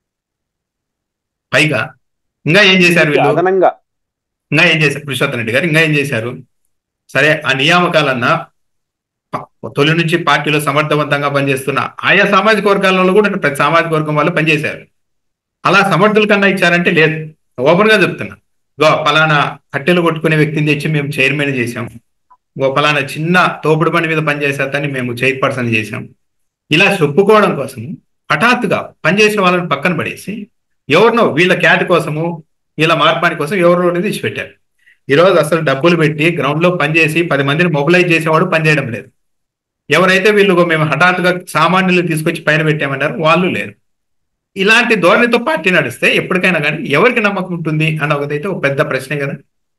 Speaker 1: పైగా ఇంకా ఏం చేశారు వీళ్ళు
Speaker 2: అదనంగా
Speaker 1: ఇంకా ఏం చేశారు పురుషోత్తం రెడ్డి గారు ఇంకా ఏం చేశారు సరే ఆ నియామకాలన్నా ప- తొలి నుంచి పార్టీలో సమర్థవంతంగా పనిచేస్తున్న ఆయా సామాజిక వర్గాలలో కూడా ప్రతి సామాజిక వర్గం వాళ్ళు పనిచేశారు అలా సమర్థుల కన్నా ఇచ్చారంటే లేదు ఓపెన్ గా చెప్తున్నా గో పలానా కట్టెలు కొట్టుకునే వ్యక్తిని తెచ్చి మేము చైర్మన్ చేశాం గో పలానా చిన్న తోపుడు పని మీద పనిచేసేతని మేము చైర్పర్సన్ చేశాం ఇలా చెప్పుకోవడం కోసం హఠాత్తుగా పనిచేసిన వాళ్ళని పక్కన పడేసి ఎవరినో వీళ్ళ క్యాట్ కోసము వీళ్ళ మార్పాని కోసం ఎవరినో తెచ్చిపెట్టారు ఈ రోజు అసలు డబ్బులు పెట్టి గ్రౌండ్ లో పనిచేసి పది మందిని మొబిలైజ్ చేసేవాడు పనిచేయడం లేదు ఎవరైతే వీళ్ళు మేము హఠాత్తుగా సామాన్యులు తీసుకొచ్చి పైన పెట్టామన్నారు వాళ్ళు లేరు ఇలాంటి ధోరణితో పార్టీ నడిస్తే ఎప్పటికైనా కానీ ఎవరికి నమ్మకం ఉంటుంది అన్న ఒకటైతే ఒక పెద్ద ప్రశ్నే కదా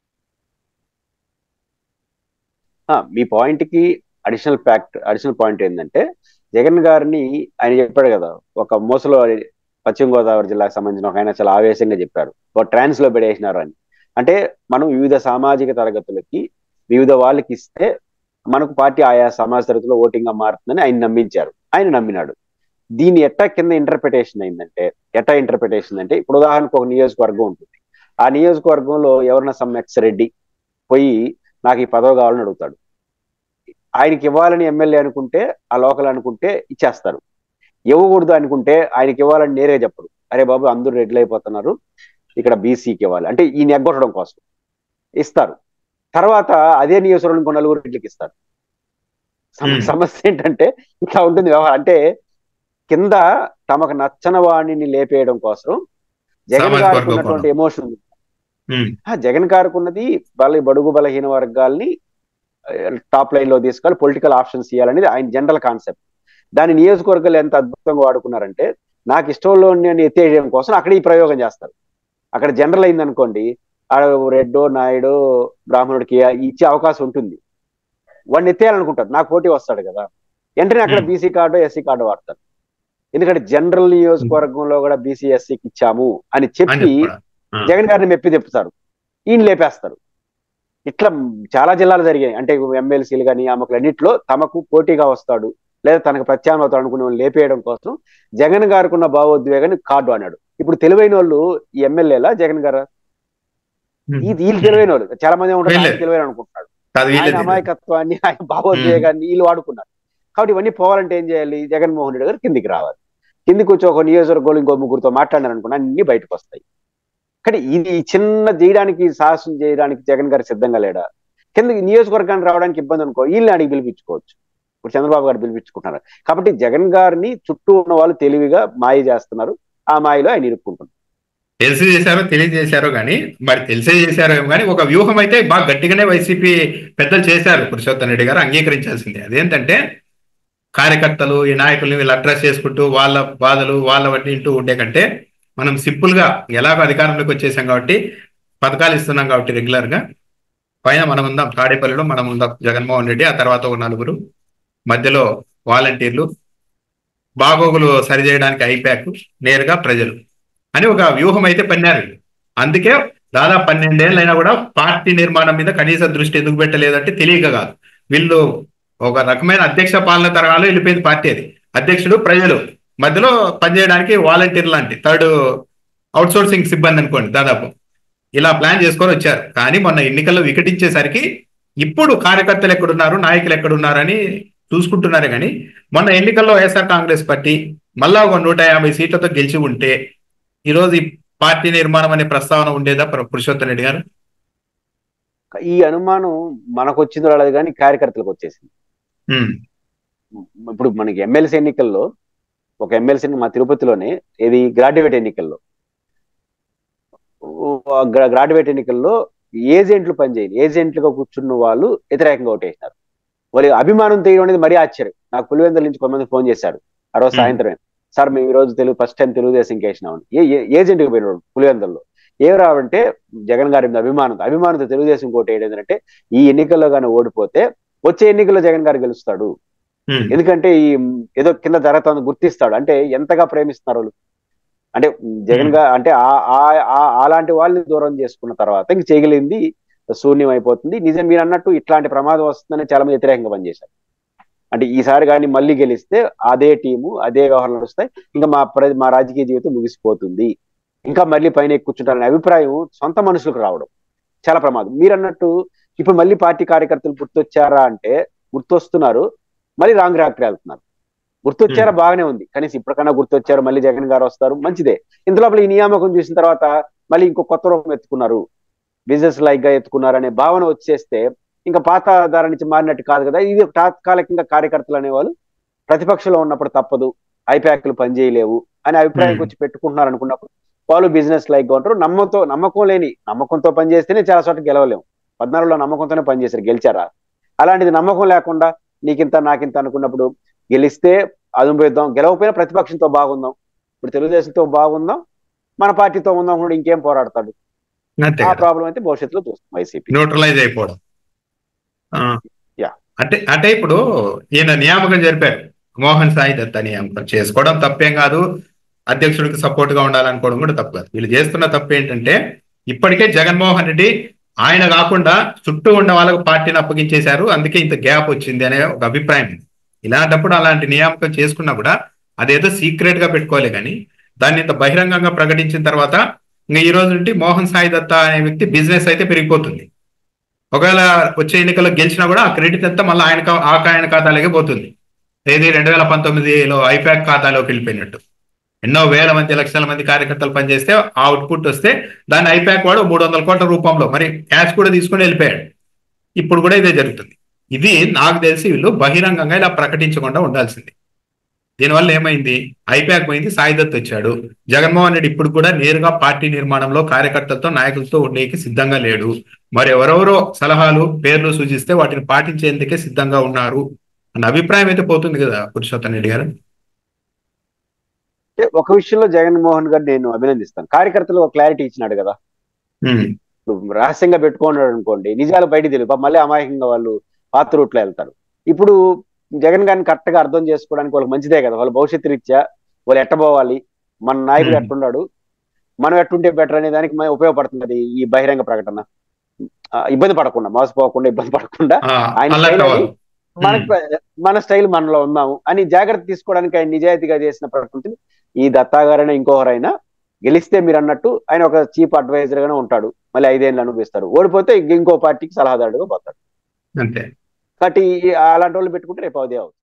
Speaker 2: ఆ, మీ పాయింట్ కి అడిషనల్ ఫ్యాక్ట్ అడిషనల్ పాయింట్ ఏంటంటే జగన్ గారిని ఆయన చెప్పాడు కదా ఒక మూసలో పశ్చిమ గోదావరి జిల్లాకు సంబంధించిన ఒక ఆయన చాలా ఆవేశంగా చెప్పారు ఒక ట్రాన్స్ లో పెడేసినారు అని అంటే మనం వివిధ సామాజిక తరగతులకి వివిధ వాళ్ళకి ఇస్తే మనకు పార్టీ ఆయా సమాజ తరగతిలో ఓటింగ్ గా మారుతుందని ఆయన నమ్మించారు ఆయన నమ్మినాడు దీన్ని ఎట్టా కింద ఇంటర్ప్రిటేషన్ అయిందంటే ఎట్టా ఇంటర్ప్రిటేషన్ అంటే ఇప్పుడు ఉదాహరణకు ఒక నియోజకవర్గం ఉంటుంది ఆ నియోజకవర్గంలో ఎవరన్నా సమ్ ఎక్స్ రెడ్డి పోయి నాకు ఈ పదవి కావాలని అడుగుతాడు ఆయనకి ఇవ్వాలని ఎమ్మెల్యే అనుకుంటే ఆ లోకల్ అనుకుంటే ఇచ్చేస్తారు ఇవ్వకూడదు అనుకుంటే ఆయనకి ఇవ్వాలని నేరే చెప్పరు అరే బాబు అందరూ రెడ్లు అయిపోతున్నారు ఇక్కడ బీసీకి ఇవ్వాలి అంటే ఈ నెగ్గొట్టడం కోసం ఇస్తారు తర్వాత అదే నియోజకవర్గం ఇంకో నలుగురు రెడ్లకి ఇస్తారు సమ-
Speaker 1: Hmm.
Speaker 2: సమస్య ఏంటంటే ఇట్లా ఉంటుంది వ్యవహారం అంటే కింద తమకు నచ్చని వాణిని లేపేయడం కోసం జగన్
Speaker 1: సామాజిక
Speaker 2: గారికి
Speaker 1: వర్గం
Speaker 2: ఉన్నటువంటి ఎమోషన్
Speaker 1: ఉమ్,
Speaker 2: ఆ జగన్ గారికి ఉన్నది బల బడుగు బలహీన వర్గాల్ని టాప్ లైన్ లో తీసుకొని పొలిటికల్ ఆప్షన్స్ ఇవ్వాలనేది ఆయన జనరల్ కాన్సెప్ట్ దాని నియోజకవర్గాలు ఎంత అద్భుతంగా వాడుకున్నారంటే నాకు ఇష్టంలో నేను ఎత్తేయడం కోసం అక్కడ ఈ ప్రయోగం చేస్తారు అక్కడ జనరల్ అయింది అనుకోండి ఆడ రెడ్డో నాయుడు బ్రాహ్మణుడికి ఇచ్చే అవకాశం ఉంటుంది వాడిని ఎత్తేయాలనుకుంటారు నాకు పోటీ వస్తాడు కదా వెంటనే అక్కడ
Speaker 1: Hmm.
Speaker 2: BC card SC card వాడతారు ఎందుకంటే జనరల్ నియోజకవర్గంలో కూడా బీసీ ఎస్సీకి ఇచ్చాము అని
Speaker 1: అని
Speaker 2: చెప్పి
Speaker 1: చెప్పాడు. ఆ.
Speaker 2: జగన్ గారిని మెప్పి తెప్పుతారు ఈయన లేపేస్తారు ఇట్లా చాలా జిల్లాలు జరిగాయి అంటే ఎమ్మెల్సీలు కానీ నియామకులు అన్నింటిలో తమకు పోటీగా వస్తాడు లేదా తనకు ప్రత్యామ్నాయం అనుకునే వాళ్ళని లేపేయడం కోసం జగన్ గారికి ఉన్న భావోద్వేగాన్ని కార్డు అన్నాడు ఇప్పుడు తెలివైన వాళ్ళు ఈ ఎమ్మెల్యేలా జగన్ గారు
Speaker 1: ఉమ్.
Speaker 2: ఈ వీళ్ళు తెలివైన వాళ్ళు చాలా మంది ఉంటారు
Speaker 1: వీళ్ళే.
Speaker 2: ఆయన తెలివైన అనుకుంటున్నాడు
Speaker 1: కాదు
Speaker 2: ఆయన
Speaker 1: వీళ్ళది
Speaker 2: అమాయకత్వాన్ని ఆయన భావోద్వేగాన్ని వీళ్ళు వాడుకున్నారు కాబట్టి ఇవన్నీ పోవాలంటే ఏం చేయాలి జగన్మోహన్ రెడ్డి గారు కిందికి రావాలి కిందికి వచ్చి ఒక నియోజకవర్గంలో ఇంకో ముగ్గురుతో మాట్లాడారు అనుకున్నా అన్ని బయటకు వస్తాయి కానీ ఇది ఈ చిన్న చేయడానికి సాహసం చేయడానికి జగన్ గారు సిద్ధంగా లేడా కింద నియోజకవర్గానికి రావడానికి ఇబ్బంది అనుకో వీళ్ళని అడిగి పిలిపించుకోవచ్చు ఇప్పుడు చంద్రబాబు గారు పిలిపించుకుంటున్నారు కాబట్టి జగన్ గారిని చుట్టూ ఉన్న వాళ్ళు తెలివిగా మాయ చేస్తున్నారు ఆ మాయలో ఆయన ఇరుక్కుంటున్నారు
Speaker 1: తెలిసి చేశారో తెలియజేశారో కానీ మరి తెలిసే చేశారో ఏమో కానీ ఒక వ్యూహం అయితే బాగా గట్టిగానే వైసీపీ పెద్దలు చేశారు పురుషోత్తం రెడ్డి గారు అంగీకరించాల్సిందే అదేంటంటే కార్యకర్తలు ఈ నాయకుల్ని వీళ్ళు అడ్రస్ చేసుకుంటూ వాళ్ళ బాధలు వాళ్ళ వడ్డీ ఇంటూ ఉండే కంటే మనం సింపుల్ గా ఎలాగో అధికారంలోకి వచ్చేసాం కాబట్టి పథకాలు ఇస్తున్నాం కాబట్టి రెగ్యులర్ గా పైన మనం ఉందాం తాడేపల్లిలో మనం ఉందాం జగన్మోహన్ రెడ్డి ఆ తర్వాత ఒక నలుగురు మధ్యలో వాలంటీర్లు బాగోగులు సరిచేయడానికి ఐప్యాక్ నేరుగా ప్రజలు అని ఒక వ్యూహం అయితే పన్నారు వీళ్ళు. అందుకే దాదాపు పన్నెండేళ్ళు అయినా కూడా పార్టీ నిర్మాణం మీద కనీస దృష్టి ఎందుకు పెట్టలేదంటే తెలియక కాదు వీళ్ళు ఒక రకమైన అధ్యక్ష పాలన తరహాలో వెళ్ళిపోయింది పార్టీ అది అధ్యక్షుడు ప్రజలు మధ్యలో పనిచేయడానికి వాలంటీర్ లాంటి థర్డ్ అవుట్సోర్సింగ్ సిబ్బంది అనుకోండి దాదాపు ఇలా ప్లాన్ చేసుకొని వచ్చారు కానీ మొన్న ఎన్నికల్లో వికటించేసరికి ఇప్పుడు కార్యకర్తలు ఎక్కడున్నారు నాయకులు ఎక్కడున్నారని చూసుకుంటున్నారు కానీ మొన్న ఎన్నికల్లో వైఎస్ఆర్ కాంగ్రెస్ పార్టీ మళ్ళా ఒక నూట యాభై సీట్లతో గెలిచి ఉంటే ఈరోజు ఈ పార్టీ నిర్మాణం అనే ప్రస్తావన ఉండేదా పుర- పురుషోత్తం రెడ్డి గారు
Speaker 2: ఈ అనుమానం మనకు వచ్చిందో రాలేదు కానీ కార్యకర్తలకు వచ్చేసింది
Speaker 1: ఉమ్,
Speaker 2: ఇప్పుడు మనకి ఎమ్మెల్సీ ఎన్నికల్లో ఒక ఎమ్మెల్సీ మా తిరుపతిలోనే ఇది గ్రాడ్యుయేట్ ఎన్నికల్లో గ్రా- గ్రాడ్యుయేట్ ఎన్నికల్లో ఏజెంట్లు పనిచేయని ఏజెంట్లుగా కూర్చున్న వాళ్ళు వ్యతిరేకంగా ఓటేసినారు వాళ్ళ అభిమానం తీయడం అనేది మరీ ఆశ్చర్యం నాకు పులివెందుల నుంచి కొంతమంది ఫోన్ చేశారు ఆ రోజు
Speaker 1: Hmm.
Speaker 2: సాయంత్రమే సార్ మేము ఈ రోజు తెలుగు ఫస్ట్ టైం తెలుగుదేశంకి వేసినామని ఏ ఏ- ఏజెంట్కి పోయినాడు పులివెందుల్లో ఏం రావంటే జగన్ గారి మీద అభిమానం అభిమానంతో తెలుగుదేశం కోట ఏంటంటే ఈ ఎన్నికల్లో కానీ ఓడిపోతే వచ్చే ఎన్నికల్లో జగన్ గారు గెలుస్తాడు
Speaker 1: ఉమ్,
Speaker 2: ఎందుకంటే ఈ ఏదో కింద జరుగుతుంది గుర్తిస్తాడు అంటే ఎంతగా ప్రేమిస్తున్నారు వాళ్ళు అంటే జగన్ గా అంటే ఆ- ఆ- ఆ- అలాంటి వాళ్ళని దూరం చేసుకున్న తర్వాత ఇంక చేయగలిగింది శూన్యం అయిపోతుంది నిజం మీరు అన్నట్టు ఇట్లాంటి ప్రమాదం వస్తుందని చాలా మంది వ్యతిరేకంగా పనిచేశారు అంటే ఈసారి కానీ మళ్ళీ గెలిస్తే అదే టీము అదే వ్యవహారాలు నడుస్తాయి ఇంకా మా ప్ర- మా రాజకీయ జీవితం ముగిసిపోతుంది ఇంకా మళ్ళీ పైన కూర్చుంటారనే అభిప్రాయం సొంత మనుషులకు రావడం చాలా ప్రమాదం మీరు అన్నట్టు ఇప్పుడు మళ్ళీ పార్టీ కార్యకర్తలు గుర్తొచ్చారా అంటే గుర్తొస్తున్నారు మళ్ళీ రాంగ్ రాక్టర్ వెళ్తున్నారు గుర్తొచ్చారా బాగానే ఉంది కనీసం ఇప్పటికన్నా గుర్తొచ్చారు మళ్ళీ జగన్ గారు వస్తారు మంచిదే ఇంతలోపల ఈ నియామకం చూసిన తర్వాత మళ్ళీ ఇంకో కొత్త రూపం ఎత్తుకున్నారు బిజినెస్ లైక్ గా ఎత్తుకున్నారు అనే భావన వచ్చేస్తే ఇంకా పాత దారి నుంచి మారినట్టు కాదు కదా ఇది తాత్కాలికంగా కార్యకర్తలు అనేవాళ్ళు ప్రతిపక్షంలో ఉన్నప్పుడు తప్పదు ఐప్యాక్లు పనిచేయలేవు అనే అభిప్రాయం
Speaker 1: Hmm.
Speaker 2: వచ్చి పెట్టుకుంటున్నారు అనుకున్నప్పుడు వాళ్ళు బిజినెస్ లైక్ గా ఉంటారు నమ్మకంతో నమ్మకం లేని నమ్మకంతో పనిచేస్తేనే చాలా చోట్ల గెలవలేము పద్నాలుగులో నమ్మకంతోనే పనిచేశారు గెలిచారా అలాంటిది నమ్మకం లేకుండా నీకింత నాకింత అనుకున్నప్పుడు గెలిస్తే అదుంపేద్దాం గెలవకపోయినా ప్రతిపక్షంతో బాగుందాం ఇప్పుడు తెలుగుదేశంతో బాగుందాం మన పార్టీతో ఉందాం కూడా ఇంకేం పోరాడతాడు
Speaker 1: అంతే
Speaker 2: ఆ
Speaker 1: కదా.
Speaker 2: ప్రాబ్లం అయితే భవిష్యత్తులో చూస్తాం వైసీపీ
Speaker 1: న్యూట్రలైజ్ అయిపోవడం ఆ,
Speaker 2: Yeah.
Speaker 1: అంటే అంటే ఇప్పుడు ఈయన నియామకం జరిపారు మోహన్ సాయి దత్త నియామకం చేసుకోవడం తప్పేం కాదు అధ్యక్షుడికి సపోర్ట్ గా ఉండాలనుకోవడం కూడా తప్పు కాదు వీళ్ళు చేస్తున్న తప్పు ఏంటంటే ఇప్పటికే జగన్మోహన్ రెడ్డి ఆయన కాకుండా చుట్టూ ఉన్న వాళ్ళకు పార్టీని అప్పగించేశారు అందుకే ఇంత గ్యాప్ వచ్చింది అనే ఒక అభిప్రాయం ఉంది ఇలాంటప్పుడు అలాంటి నియామకం చేసుకున్నా కూడా అదేదో సీక్రెట్ గా పెట్టుకోలే కానీ దాన్ని ఇంత బహిరంగంగా ప్రకటించిన తర్వాత ఇంకా ఈ రోజు నుండి మోహన్ సాయి దత్త అనే వ్యక్తి బిజినెస్ అయితే పెరిగిపోతుంది ఒకవేళ వచ్చే ఎన్నికల్లో గెలిచినా కూడా ఆ క్రెడిట్ అంతా మళ్ళీ ఆయన కా- ఆ ఆయన ఖాతాలోకి పోతుంది ఏది రెండు వేల పంతొమ్మిదిలో ఐపాక్ ఖాతాలోకి వెళ్ళిపోయినట్టు ఎన్నో వేల మంది లక్షల మంది కార్యకర్తలు పనిచేస్తే ఆ అవుట్పుట్ వస్తే దాన్ని ఐపాక్ వాడు మూడు వందల కోట్ల రూపంలో మరి క్యాష్ కూడా తీసుకుని వెళ్ళిపోయాడు ఇప్పుడు కూడా ఇదే జరుగుతుంది ఇది నాకు తెలిసి వీళ్ళు బహిరంగంగా ఇలా ప్రకటించకుండా ఉండాల్సింది దీనివల్ల ఏమైంది ఐపాక్ పోయింది సాయిదత్ వచ్చాడు జగన్మోహన్ రెడ్డి ఇప్పుడు కూడా నేరుగా పార్టీ నిర్మాణంలో కార్యకర్తలతో నాయకులతో ఉండేకి సిద్ధంగా లేడు మరి ఎవరెవరో సలహాలు పేర్లు సూచిస్తే వాటిని పాటించేందుకే సిద్ధంగా ఉన్నారు అన్న అభిప్రాయం అయితే పోతుంది కదా పురుషోత్తం రెడ్డి గారు
Speaker 2: అంటే ఒక విషయంలో జగన్మోహన్ గారు నేను అభినందిస్తాను కార్యకర్తలు ఒక క్లారిటీ ఇచ్చినాడు కదా
Speaker 1: ఉమ్,
Speaker 2: ఇప్పుడు రహస్యంగా పెట్టుకున్నాడు అనుకోండి నిజాలు బయట తెలియదు పాపం మళ్ళీ అమాయకంగా వాళ్ళు పాత రూట్లో వెళ్తారు ఇప్పుడు జగన్ గారిని కరెక్ట్ గా అర్థం చేసుకోవడానికి వాళ్ళకి మంచిదే కదా వాళ్ళ భవిష్యత్తు రీత్యా వాళ్ళు ఎట్టబోవాలి మన నాయకుడు
Speaker 1: Hmm.
Speaker 2: ఎట్టున్నాడు మనం ఎట్టుంటే బెటర్ అనే దానికి మనకి ఉపయోగపడుతుంది ఈ బహిరంగ ప్రకటన ఆ, ఇబ్బంది పడకుండా మోసపోకుండా ఇబ్బంది పడకుండా
Speaker 1: ఆ,
Speaker 2: ఆయన
Speaker 1: అల్లరి
Speaker 2: style
Speaker 1: కావాలి.
Speaker 2: మనకి మన స్టైల్ మనలో ఉన్నాము అని జాగ్రత్త తీసుకోవడానికి ఆయన నిజాయితీగా చేసిన ప్రకృతిని ఈ దత్తాగారైనా ఇంకొకరైనా గెలిస్తే మీరు అన్నట్టు ఆయన ఒక చీఫ్ అడ్వైజర్ గానే ఉంటాడు మళ్ళీ ఐదేళ్ళు అనుభవిస్తారు ఓడిపోతే ఇంకో పార్టీకి సలహాదారుడుగా పోతాడు
Speaker 1: అంతే
Speaker 2: కాబట్టి ఈ- అలాంటి వాళ్ళు పెట్టుకుంటే రేపు అదే అవుతుంది